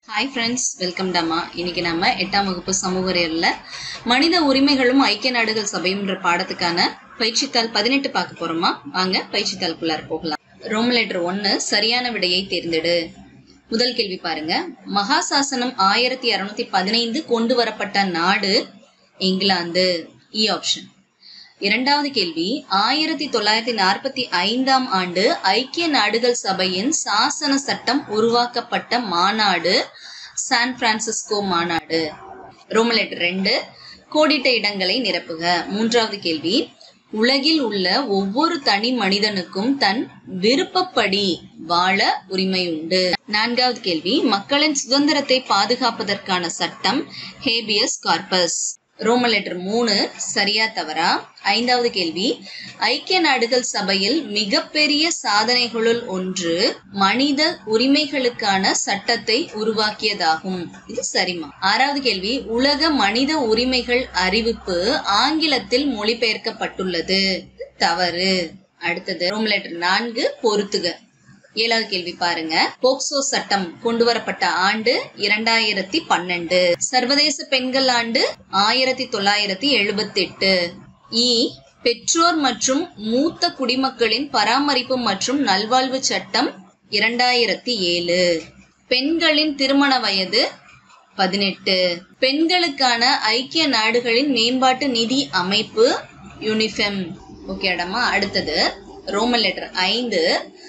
hi friends welcome டாமா இன்னைக்கு நம்ம எட்டாம் வகுப்பு சமூக அறிவியல்ல மனித உரிமைகளும் ஐக்கிய நாடுகள் சபையும்ன்ற பாடத்துக்கான பயிற்சித்தாள் பதினெட்டு பார்க்க போறோமா வாங்க பயிற்சித்தாளுக்குள்ளார போகலாம் ரோம் லெட்டர் ஒன்னு சரியான விடையை தேர்ந்தெடு முதல் கேள்வி பாருங்க மகாசாசனம் ஆயிரத்தி அறுநூத்தி பதினைந்து கொண்டு வரப்பட்ட நாடு இங்கிலாந்து இ ஆப்ஷன் இரண்டாவது கேள்வி ஆயிரத்தி தொள்ளாயிரத்தி நாற்பத்தி ஐந்தாம் ஆண்டு ஐக்கிய நாடுகள் சபையின் சாசன சட்டம் உருவாக்கப்பட்ட மாநாடு சான் பிரான்சிஸ்கோ மாநாடு ரோமலெட் ரெண்டு கோடிட்ட இடங்களை நிரப்புக மூன்றாவது கேள்வி உலகில் உள்ள ஒவ்வொரு தனி மனிதனுக்கும் தன் விருப்பப்படி வாழ உரிமை உண்டு நான்காவது கேள்வி மக்களின் சுதந்திரத்தை பாதுகாப்பதற்கான சட்டம் ஹேபியஸ் கார்பஸ் ரோமன் லெட்டர் மூணு சரியா தவறா ஐந்தாவது கேள்வி ஐக்கிய நாடுகள் சபையில் மிகப்பெரிய சாதனைகளுள் ஒன்று மனித உரிமைகளுக்கான சட்டத்தை உருவாக்கியதாகும் இது சரிமா ஆறாவது கேள்வி உலக மனித உரிமைகள் அறிவிப்பு ஆங்கிலத்தில் மொழிபெயர்க்கப்பட்டுள்ளது இது தவறு அடுத்தது ரோம் லெட்டர் நான்கு பொருத்துக ஏழாவது கேள்வி பாருங்க போக்சோ சட்டம் கொண்டு வரப்பட்ட ஆண்டு இரண்டாயிரத்தி பன்னெண்டு சர்வதேச பெண்கள் ஆண்டு ஆயிரத்தி தொள்ளாயிரத்தி எழுபத்தி எட்டு இ பெற்றோர் மற்றும் மூத்த குடிமக்களின் பராமரிப்பு மற்றும் நல்வாழ்வு சட்டம் இரண்டாயிரத்தி ஏழு பெண்களின் திருமண வயது பதினெட்டு பெண்களுக்கான ஐக்கிய நாடுகளின் மேம்பாட்டு நிதி அமைப்பு யூனிஃபெம் ஓகே அடமா அடுத்தது ரோமன் லெட்டர் ஐந்து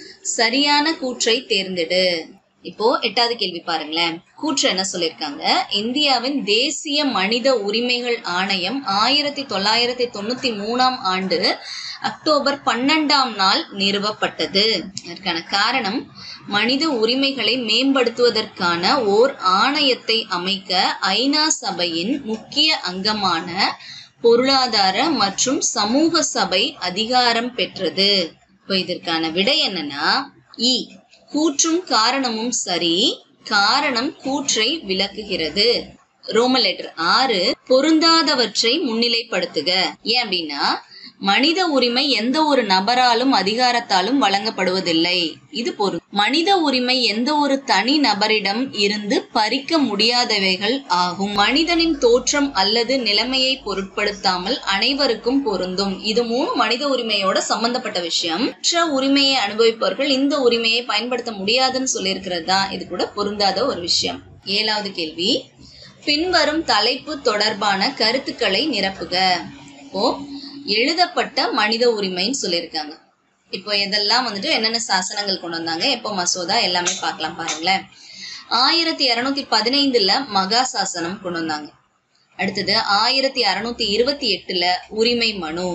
சரியான கூற்றை தேர்ந்தெடு இப்போ எட்டாவது கேள்வி பாருங்களேன் கூற்று என்ன சொல்லியிருக்காங்க இந்தியாவின் தேசிய மனித உரிமைகள் ஆணையம் ஆயிரத்தி தொள்ளாயிரத்தி தொண்ணூத்தி மூணாம் ஆண்டு அக்டோபர் பன்னெண்டாம் நாள் நிறுவப்பட்டது அதற்கான காரணம் மனித உரிமைகளை மேம்படுத்துவதற்கான ஓர் ஆணையத்தை அமைக்க ஐநா சபையின் முக்கிய அங்கமான பொருளாதார மற்றும் சமூக சபை அதிகாரம் பெற்றது இப்போ இதற்கான விடை என்னன்னா இ கூற்றும் காரணமும் சரி காரணம் கூற்றை விளக்குகிறது ரோம லெட்டர் ஆறு பொருந்தாதவற்றை முன்னிலைப்படுத்துக ஏன் அப்படின்னா மனித உரிமை எந்த ஒரு நபராலும் அதிகாரத்தாலும் வழங்கப்படுவதில்லை இது பொருள் மனித உரிமை எந்த ஒரு தனி நபரிடம் இருந்து பறிக்க முடியாதவைகள் ஆகும் மனிதனின் தோற்றம் அல்லது நிலைமையை பொருட்படுத்தாமல் அனைவருக்கும் பொருந்தும் இது மூணு மனித உரிமையோட சம்பந்தப்பட்ட விஷயம் மற்ற உரிமையை அனுபவிப்பவர்கள் இந்த உரிமையை பயன்படுத்த முடியாதுன்னு சொல்லியிருக்கிறது தான் இது கூட பொருந்தாத ஒரு விஷயம் ஏழாவது கேள்வி பின்வரும் தலைப்பு தொடர்பான கருத்துக்களை நிரப்புக இப்போ எழுதப்பட்ட மனித உரிமைன்னு சொல்லியிருக்காங்க இப்போ இதெல்லாம் வந்துட்டு என்னென்ன சாசனங்கள் கொண்டு வந்தாங்க எப்போ மசோதா எல்லாமே பார்க்கலாம் பாருங்களேன் ஆயிரத்தி இரநூத்தி பதினைந்துல மகா சாசனம் கொண்டு வந்தாங்க அடுத்தது ஆயிரத்தி அறுநூத்தி இருபத்தி எட்டுல உரிமை மனு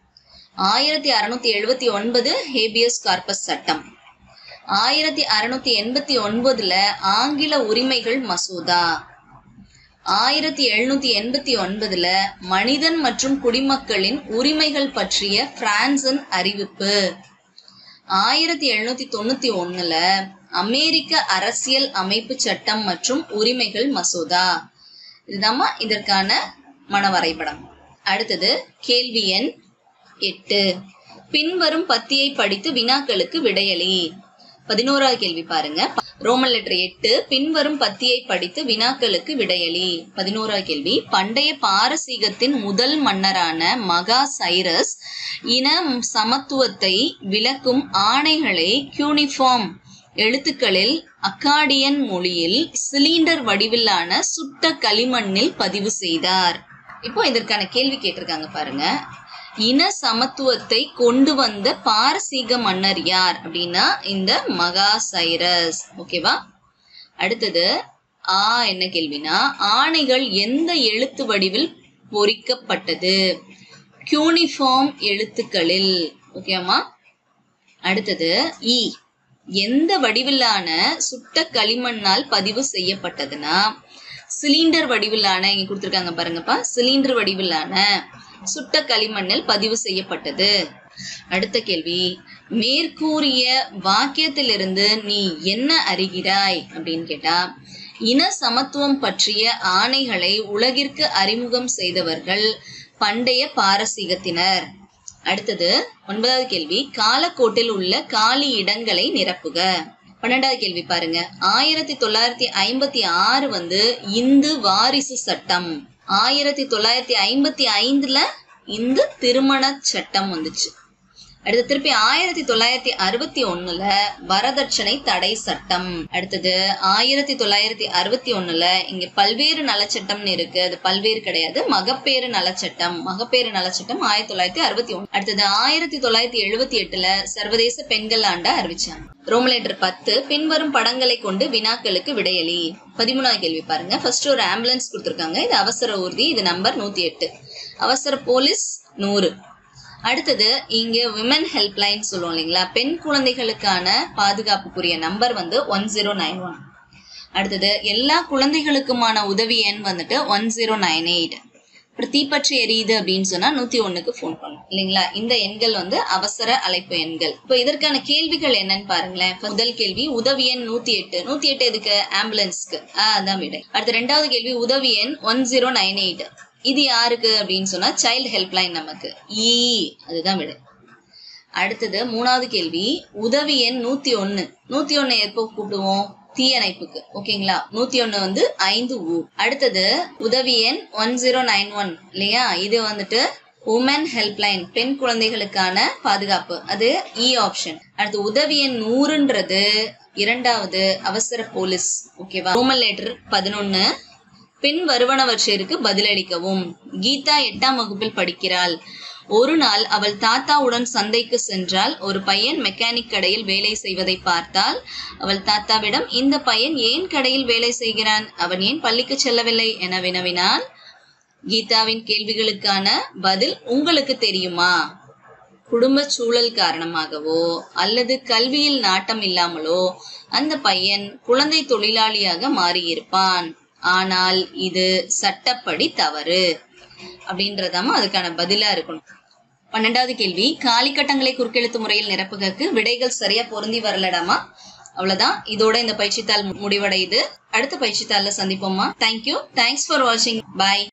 ஆயிரத்தி அறுநூத்தி எழுபத்தி ஒன்பது ஹேபியஸ் கார்பஸ் சட்டம் ஆயிரத்தி அறுநூத்தி எண்பத்தி ஒன்பதுல ஆங்கில உரிமைகள் மசோதா ஆயிரத்தி எழுநூத்தி எண்பத்தி ஒன்பதுல மனிதன் மற்றும் குடிமக்களின் உரிமைகள் பற்றிய பிரான்சின் அறிவிப்பு ஆயிரத்தி எழுநூத்தி தொண்ணூத்தி ஒண்ணுல அமெரிக்க அரசியல் அமைப்பு சட்டம் மற்றும் உரிமைகள் மசோதா இதுதாம்மா இதற்கான மன வரைபடம் அடுத்தது கேள்வி எண் எட்டு பின்வரும் பத்தியை படித்து வினாக்களுக்கு விடையளி பதினோராவது கேள்வி பாருங்க ரோமன் லெட்டர் எட்டு பின்வரும் பத்தியை படித்து வினாக்களுக்கு விடையளி பதினோராவது கேள்வி பண்டைய பாரசீகத்தின் முதல் மன்னரான மகா சைரஸ் இன சமத்துவத்தை விளக்கும் ஆணைகளை கியூனிஃபார்ம் எழுத்துக்களில் அக்காடியன் மொழியில் சிலிண்டர் வடிவிலான சுட்ட களிமண்ணில் பதிவு செய்தார் இப்போ இதற்கான கேள்வி கேட்டிருக்காங்க பாருங்க இன சமத்துவத்தை கொண்டு வந்த பாரசீக மன்னர் யார் அப்படின்னா இந்த மகா சைரஸ் ஓகேவா அடுத்தது ஆ என்ன கேள்வினா ஆணைகள் எந்த எழுத்து வடிவில் பொறிக்கப்பட்டது கியூனிஃபார்ம் எழுத்துக்களில் ஓகேமா அடுத்தது இ எந்த வடிவிலான சுட்ட களிமண்ணால் பதிவு செய்யப்பட்டதுன்னா சிலிண்டர் வடிவிலான இங்க கொடுத்துருக்காங்க பாருங்கப்பா சிலிண்டர் வடிவிலான சுட்ட களிமண்ணில் பதிவு செய்யப்பட்டது அடுத்த கேள்வி மேற்கூறிய வாக்கியத்திலிருந்து நீ என்ன அறிகிறாய் அப்படின்னு கேட்டா இன சமத்துவம் பற்றிய ஆணைகளை உலகிற்கு அறிமுகம் செய்தவர்கள் பண்டைய பாரசீகத்தினர் அடுத்தது ஒன்பதாவது கேள்வி காலக்கோட்டில் உள்ள காலி இடங்களை நிரப்புக பன்னெண்டாவது கேள்வி பாருங்க ஆயிரத்தி தொள்ளாயிரத்தி ஐம்பத்தி ஆறு வந்து இந்து வாரிசு சட்டம் ஆயிரத்தி தொள்ளாயிரத்தி ஐம்பத்தி ஐந்துல இந்து திருமண சட்டம் வந்துச்சு அடுத்து திருப்பி ஆயிரத்தி தொள்ளாயிரத்தி அறுபத்தி ஒண்ணுல வரதட்சணை தடை சட்டம் அடுத்தது ஆயிரத்தி தொள்ளாயிரத்தி அறுபத்தி ஒண்ணுல இங்க பல்வேறு நலச்சட்டம்னு இருக்கு அது பல்வேறு கிடையாது மகப்பேறு நலச்சட்டம் மகப்பேறு நலச்சட்டம் ஆயிரத்தி தொள்ளாயிரத்தி அறுபத்தி ஒண்ணு அடுத்தது ஆயிரத்தி தொள்ளாயிரத்தி எழுபத்தி எட்டுல சர்வதேச பெண்கள் ஆண்டா அறிவிச்சாங்க ரோமலேட்டர் பத்து பின்வரும் படங்களை கொண்டு வினாக்களுக்கு விடையளி பதிமூணாவது கேள்வி பாருங்க ஃபர்ஸ்ட் ஒரு ஆம்புலன்ஸ் கொடுத்துருக்காங்க இது அவசர ஊர்தி இது நம்பர் நூத்தி எட்டு அவசர போலீஸ் நூறு அடுத்தது இங்க விமன் ஹெல்ப்லைன் சொல்லுவோம் இல்லைங்களா பெண் குழந்தைகளுக்கான பாதுகாப்புக்குரிய நம்பர் வந்து ஒன் ஜீரோ நைன் ஒன் அடுத்தது எல்லா குழந்தைகளுக்குமான உதவி எண் வந்துட்டு ஒன் ஜீரோ நைன் எயிட் அப்புறம் தீப்பற்றி எரியுது அப்படின்னு சொன்னா நூத்தி ஒண்ணுக்கு ஃபோன் பண்ணும் இல்லைங்களா இந்த எண்கள் வந்து அவசர அழைப்பு எண்கள் இப்போ இதற்கான கேள்விகள் என்னன்னு பாருங்களேன் முதல் கேள்வி உதவி எண் நூத்தி எட்டு நூத்தி எட்டு எதுக்கு ஆம்புலன்ஸ்க்கு ஆஹ் அதான் விடை அடுத்து ரெண்டாவது கேள்வி உதவி எண் ஒன் ஜீரோ நைன் எயிட் இது யாருக்கு அப்படின்னு சொன்னா சைல்டு ஹெல்ப்லைன் நமக்கு ஈ அதுதான் விடை அடுத்தது மூணாவது கேள்வி உதவி எண் நூத்தி ஒன்னு நூத்தி ஒன்னு எப்போ கூப்பிடுவோம் தீயணைப்புக்கு ஓகேங்களா நூத்தி ஒன்னு வந்து ஐந்து ஊ அடுத்தது உதவி எண் ஒன் ஜீரோ நைன் ஒன் இல்லையா இது வந்துட்டு உமன் ஹெல்ப்லைன் பெண் குழந்தைகளுக்கான பாதுகாப்பு அது இ ஆப்ஷன் அடுத்து உதவி எண் நூறுன்றது இரண்டாவது அவசர போலீஸ் ஓகேவா ரோமன் லெட்டர் பதினொன்னு பின் வருவனவற்றிற்கு பதிலளிக்கவும் கீதா எட்டாம் வகுப்பில் படிக்கிறாள் ஒரு நாள் அவள் தாத்தாவுடன் சந்தைக்கு சென்றால் ஒரு பையன் மெக்கானிக் கடையில் வேலை செய்வதை பார்த்தால் அவள் தாத்தாவிடம் இந்த பையன் ஏன் கடையில் வேலை செய்கிறான் அவன் ஏன் பள்ளிக்கு செல்லவில்லை என வினவினாள் கீதாவின் கேள்விகளுக்கான பதில் உங்களுக்கு தெரியுமா குடும்ப சூழல் காரணமாகவோ அல்லது கல்வியில் நாட்டம் இல்லாமலோ அந்த பையன் குழந்தை தொழிலாளியாக மாறியிருப்பான் ஆனால் இது சட்டப்படி தவறு அப்படின்றதாம அதுக்கான பதிலா இருக்கணும் பன்னெண்டாவது கேள்வி காலிக்கட்டங்களை குறுக்கெழுத்து முறையில் நிரப்புகக்கு விடைகள் சரியா பொருந்தி வரலடாமா அவ்வளவுதான் இதோட இந்த பயிற்சித்தாள் முடிவடையுது அடுத்த பயிற்சித்தாள்ல சந்திப்போமா தேங்க்யூ தேங்க்ஸ் ஃபார் வாட்சிங் பாய்